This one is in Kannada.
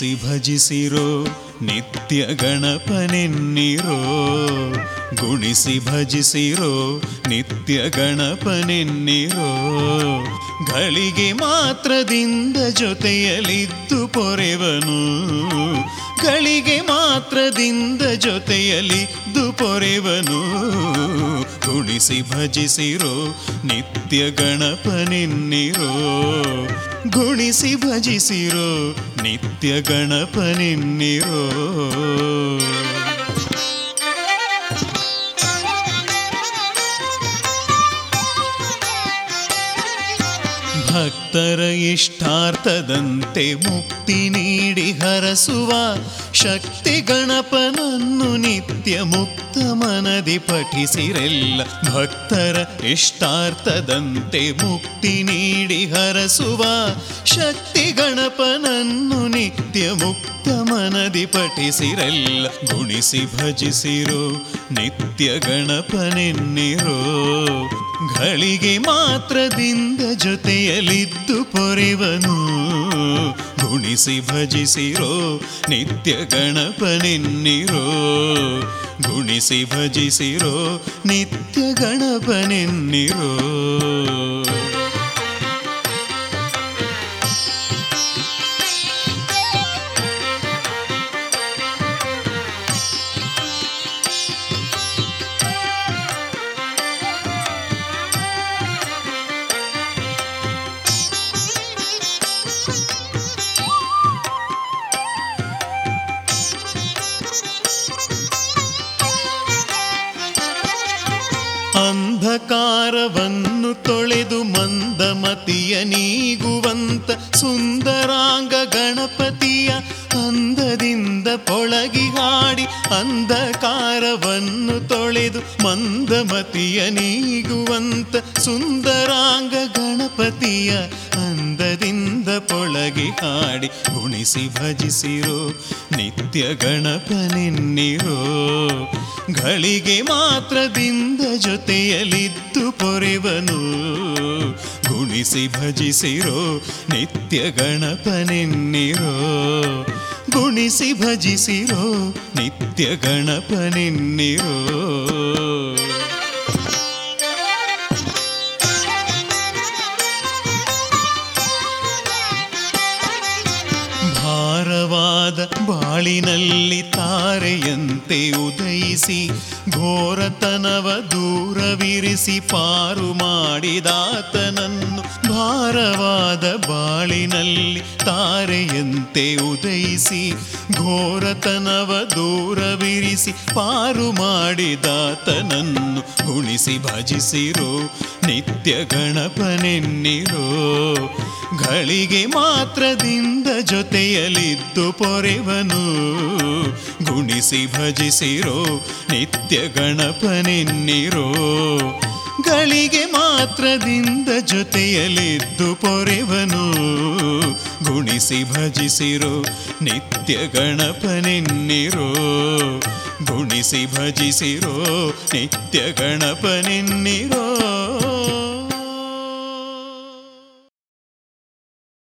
ಗುಣಿಸಿ ಭಜಿಸಿರೋ ನಿತ್ಯ ಗಣಪನೆನ್ನಿರೋ ಗುಣಿಸಿ ಭಜಿಸಿರೋ ನಿತ್ಯ ಗಣಪನೆನ್ನಿರೋ ಗಳಿಗೆ ಮಾತ್ರದಿಂದ ಜೊತೆಯಲಿದ್ದು ಪೊರೆವನು ಗಳಿಗೆ ಮಾತ್ರದಿಂದ ಜೊತೆಯಲಿದ್ದು ಪೊರೆವನು ಗುಣಿಸಿ ಭಜಿಸಿರೋ ನಿತ್ಯ ಗಣಪನೆನ್ನಿರೋ ಗುಣಿಸಿ ಭಜಿಸಿರೋ ನಿತ್ಯ ಗಣಪನೆನ್ನಿರೋ ಭಕ್ತರ ಇಷ್ಟಾರ್ಥದಂತೆ ಮುಕ್ತಿ ನೀಡಿ ಹರಸುವ ಶಕ್ತಿ ಗಣಪನನ್ನು ನಿತ್ಯ ಮುಕ್ತ ಮನದಿ ಪಠಿಸಿರೆಲ್ಲ ಭಕ್ತರ ಇಷ್ಟಾರ್ಥದಂತೆ ಮುಕ್ತಿ ನೀಡಿ ಹರಸುವ ಶಕ್ತಿ ಗಣಪನನ್ನು ನಿತ್ಯ ಮುಕ್ತ ಮನದಿ ಪಠಿಸಿರಲ್ಲ ಗುಣಿಸಿ ಭಜಿಸಿರೋ ನಿತ್ಯ ಗಣಪನೆನ್ನಿರೋ ಗಳಿಗೆ ಮಾತ್ರದಿಂದ ಜೊತೆಯಲಿದ್ದು ಪೊರೆವನು ಗುಣಿಸಿ ಭಜಿಸಿರೋ ನಿತ್ಯ ಗಣಪನೆನ್ನಿರೋ ಗುಣಿಸಿ ಭಜಿಸಿರೋ ನಿತ್ಯ ಗಣಪನೆನ್ನಿರೋ ಅಂಧಕಾರವನ್ನು ತೊಳೆದು ಮಂದಮತಿಯ ನೀಗುವಂತ ಸುಂದರಾಂಗ ಗಣಪತಿಯ ಅಂದದಿಂದ ಪೊಳಗಿ ಹಾಡಿ ಅಂಧಕಾರವನ್ನು ತೊಳೆದು ಮಂದಮತಿಯ ನೀಗುವಂತ ಸುಂದರಾಂಗ ಗಣಪತಿಯ ಅಂದದಿಂದ ಪೊಳಗಿ ಹಾಡಿ ಗುಣಿಸಿ ಭಜಿಸಿರೋ ನಿತ್ಯ ಗಣಪನೆನ್ನಿರೋ ಗಳಿಗೆ ಮಾತ್ರದಿಂದ ಜೊತೆಯಲಿದ್ದು ಪೊರೆವನು ಗುಣಿಸಿ ಭಜಿಸಿರೋ ನಿತ್ಯ ಗಣಪನೆನ್ನಿರೋ ಗುಣಿಸಿ ಭಜಿಸಿರೋ ನಿತ್ಯ ಗಣಪನೆನ್ನಿರೋ ಭಾರವಾದ ಬಾಳಿನಲ್ಲಿ ತಾರೆಯಂತೆ ಉದಯಿಸಿ ಘೋರತನವ ದೂರವಿರಿಸಿ ಪಾರು ಮಾಡಿದಾತನನ್ನು ಭಾರವಾದ ಬಾಳಿನಲ್ಲಿ ತಾರೆಯಂತೆ ಉದಯಿಸಿ ಘೋರತನವ ದೂರವಿರಿಸಿ ಪಾರು ಮಾಡಿದಾತನನ್ನು ಗುಣಿಸಿ ಭಜಿಸಿರೋ ನಿತ್ಯ ಗಣಪನೆನ್ನಿರೋ ಗಳಿಗೆ ಮಾತ್ರದಿಂದ ಜೊತೆಯಲಿದ್ದು ಪೊರೆವನು ಗುಣಿಸಿ ಭಜಿಸಿರೋ ನಿತ್ಯ ಗಣಪನೆನ್ನಿರೋ ಗಳಿಗೆ ಮಾತ್ರದಿಂದ ಜೊತೆಯಲಿದ್ದು ಪೊರೆವನು ಗುಣಿಸಿ ಭಜಿಸಿರೋ ನಿತ್ಯ ಗಣಪನೆನ್ನಿರೋ ಗುಣಿಸಿ ಭಜಿಸಿರೋ ನಿತ್ಯ ಗಣಪನೆನ್ನಿರೋ